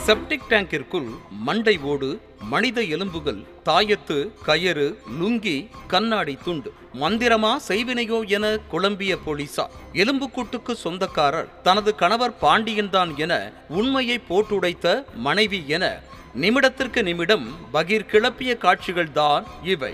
septic டேங்கிற்குள் மண்டை ஓடு மனித எலும்புகள் தாயத்து கயறு லுங்கி கண்ணாடி துண்டு மந்திரமா செய்வினையோ என குழம்பிய போலீசார் எலும்புக்கூட்டுக்கு சொந்தக்காரர் தனது கணவர் பாண்டியன்தான் என உண்மையை போட்டுடைத்த மனைவி என நிமிடத்திற்கு நிமிடம் பகீர் கிளப்பிய காட்சிகள்தான் இவை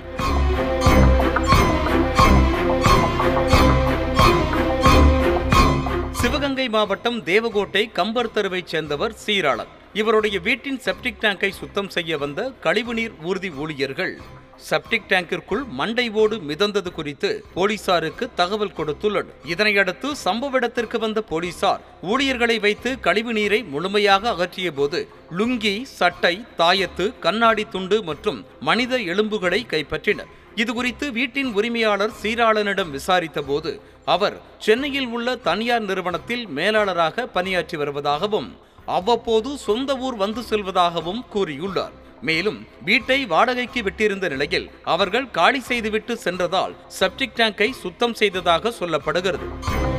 சிவகங்கை மாவட்டம் தேவகோட்டை கம்பர் தெருவைச் சேர்ந்தவர் சீராளன் இவருடைய வீட்டின் செப்டிக் டேங்கை சுத்தம் செய்ய வந்த கழிவுநீர் ஊர்தி ஊழியர்கள் செப்டிக் டேங்கிற்குள் மண்டை ஓடு மிதந்தது குறித்து போலீசாருக்கு தகவல் கொடுத்துள்ளனர் இதனையடுத்து சம்பவ இடத்திற்கு வந்த போலீசார் ஊழியர்களை வைத்து கழிவு நீரை முழுமையாக அகற்றிய போது லுங்கி சட்டை தாயத்து கண்ணாடி துண்டு மற்றும் மனித எலும்புகளை கைப்பற்றினர் இதுகுறித்து வீட்டின் உரிமையாளர் சீராளனிடம் விசாரித்த போது அவர் சென்னையில் உள்ள தனியார் நிறுவனத்தில் மேலாளராக பணியாற்றி வருவதாகவும் அவ்வப்போது சொந்த ஊர் வந்து செல்வதாகவும் கூறியுள்ளார் மேலும் வீட்டை வாடகைக்கு விட்டிருந்த நிலையில் அவர்கள் காலி செய்துவிட்டு சென்றதால் செப்டிக் டேங்கை சுத்தம் செய்ததாக சொல்லப்படுகிறது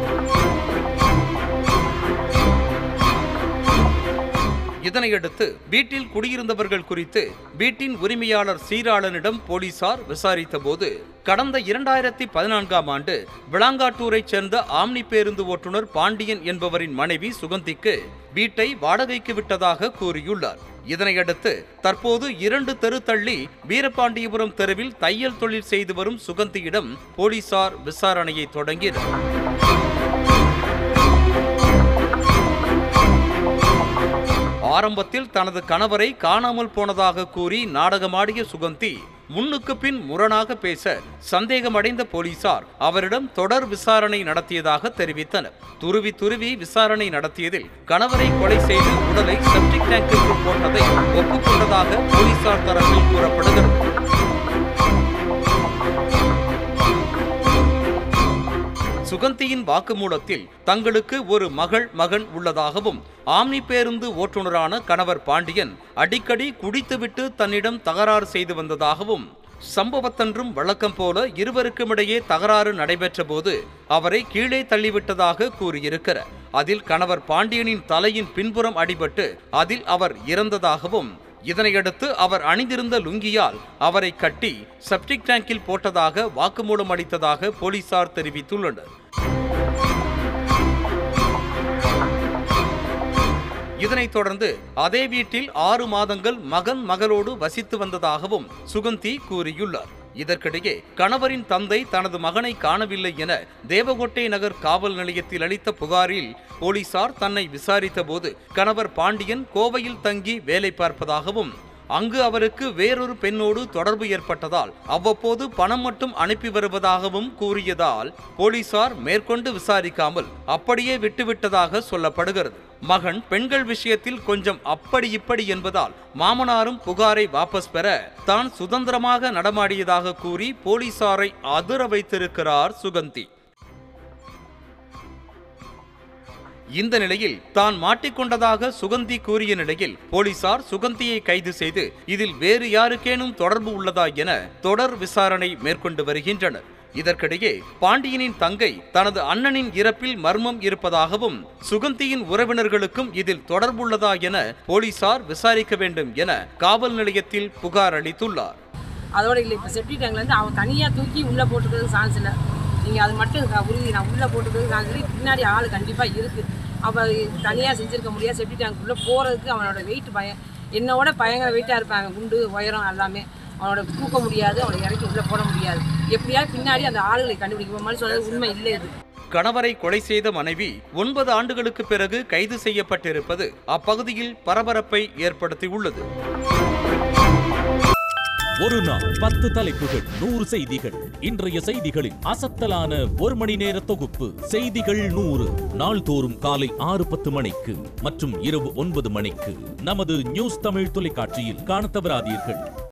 இதனையடுத்து வீட்டில் குடியிருந்தவர்கள் குறித்து வீட்டின் உரிமையாளர் சீராளனிடம் போலீசார் விசாரித்த போது கடந்த இரண்டாயிரத்தி பதினான்காம் ஆண்டு விளாங்காட்டூரைச் சேர்ந்த ஆம்னி பேருந்து ஓட்டுநர் பாண்டியன் என்பவரின் மனைவி சுகந்திக்கு வீட்டை வாடகைக்கு விட்டதாக கூறியுள்ளார் இதனையடுத்து தற்போது இரண்டு தெரு தள்ளி வீரபாண்டியபுரம் தெருவில் தையல் தொழில் செய்து வரும் சுகந்தியிடம் போலீசார் விசாரணையை தொடங்கினர் ஆரம்பத்தில் தனது கணவரை காணாமல் போனதாக கூறி நாடகமாடிய சுகந்தி முன்னுக்கு பின் முரணாக பேச சந்தேகமடைந்த போலீசார் அவரிடம் தொடர் விசாரணை நடத்தியதாக தெரிவித்தனர் துருவி துருவி விசாரணை நடத்தியதில் கணவரை கொலை செய்து உடலை செப்டிக் டேங்கிற்குள் போட்டதை ஒப்புக்கொண்டதாக போலீசார் தரப்பில் கூறப்படுகிறது சுகந்தியின் வாக்குமூலத்தில் தங்களுக்கு ஒரு மகள் மகன் உள்ளதாகவும் ஆம்னி பேருந்து ஓட்டுநரான கணவர் பாண்டியன் அடிக்கடி குடித்துவிட்டு தன்னிடம் தகராறு செய்து வந்ததாகவும் சம்பவத்தன்றும் வழக்கம் போல இருவருக்குமிடையே தகராறு நடைபெற்ற போது அவரை கீழே தள்ளிவிட்டதாக கூறியிருக்கிறார் அதில் கணவர் பாண்டியனின் தலையின் பின்புறம் அடிபட்டு அதில் அவர் இறந்ததாகவும் இதனையடுத்து அவர் அணிந்திருந்த லுங்கியால் அவரை கட்டி செப்டிக் டேங்கில் போட்டதாக வாக்குமூலம் அளித்ததாக போலீசார் தெரிவித்துள்ளனர் இதனைத் தொடர்ந்து அதே வீட்டில் ஆறு மாதங்கள் மகன் மகளோடு வசித்து வந்ததாகவும் சுகந்தி கூறியுள்ளார் இதற்கிடையே கணவரின் தந்தை தனது மகனை காணவில்லை என தேவகோட்டை நகர் காவல் நிலையத்தில் அளித்த புகாரில் போலீசார் தன்னை விசாரித்த போது கணவர் பாண்டியன் கோவையில் தங்கி வேலை பார்ப்பதாகவும் அங்கு அவருக்கு வேறொரு பெண்ணோடு தொடர்பு ஏற்பட்டதால் அவ்வப்போது பணம் மட்டும் அனுப்பி வருவதாகவும் கூறியதால் போலீசார் மேற்கொண்டு விசாரிக்காமல் அப்படியே விட்டுவிட்டதாக சொல்லப்படுகிறது மகன் பெண்கள் விஷயத்தில் கொஞ்சம் அப்படி இப்படி என்பதால் மாமனாரும் புகாரை வாபஸ் பெற தான் சுதந்திரமாக நடமாடியதாக கூறி போலீசாரை அதிர வைத்திருக்கிறார் சுகந்தி இந்த நிலையில் தான் மாட்டிக்கொண்டதாக சுகந்தி கூறிய நிலையில் போலீசார் சுகந்தியை கைது செய்து இதில் வேறு யாருக்கேனும் தொடர்பு உள்ளதா என தொடர் விசாரணை மேற்கொண்டு வருகின்றனர் இதற்கிடையே பாண்டியனின் தங்கை தனது அண்ணனின் இறப்பில் மர்மம் இருப்பதாகவும் சுகந்தியின் உறவினர்களுக்கும் இதில் தொடர்புள்ளதா என போலீசார் விசாரிக்க வேண்டும் என காவல் நிலையத்தில் புகார் அளித்துள்ளார் அதோட இல்லை இப்போ செப்டி டேங்க்லேருந்து அவன் தனியாக தூக்கி உள்ளே போட்டுக்கிறதுக்கு சான்ஸ் இல்லை நீங்கள் அது மட்டும் க- உறுதி நான் உள்ளே போட்டுக்கிறதுக்கு சான்ஸ் இல்லை பின்னாடி ஆள் கண்டிப்பாக இருக்குது அவள் தனியாக செஞ்சுருக்க முடியாது செப்டி டேங்க் உள்ளே போகிறதுக்கு அவனோட வெயிட் பயம் என்னோட பயங்கர வெயிட்டாக இருப்பாங்க குண்டு உயரம் எல்லாமே அவனோட தூக்க முடியாது அவனை இறக்கி உள்ளே போட முடியாது எப்படியாவது பின்னாடி அந்த ஆளுகளை கண்டுபிடிக்க மாதிரி சொன்னது உண்மை இல்லை இது கணவரை கொலை செய்த மனைவி ஒன்பது ஆண்டுகளுக்கு பிறகு கைது செய்யப்பட்டிருப்பது அப்பகுதியில் பரபரப்பை ஏற்படுத்தியுள்ளது ஒரு நாள் பத்து தலைப்புகள் நூறு செய்திகள் இன்றைய செய்திகளின் அசத்தலான ஒரு மணி நேர தொகுப்பு செய்திகள் நூறு நாள்தோறும் காலை ஆறு பத்து மணிக்கு மற்றும் இரவு ஒன்பது மணிக்கு நமது நியூஸ் தமிழ் தொலைக்காட்சியில் காணத் தவறாதீர்கள்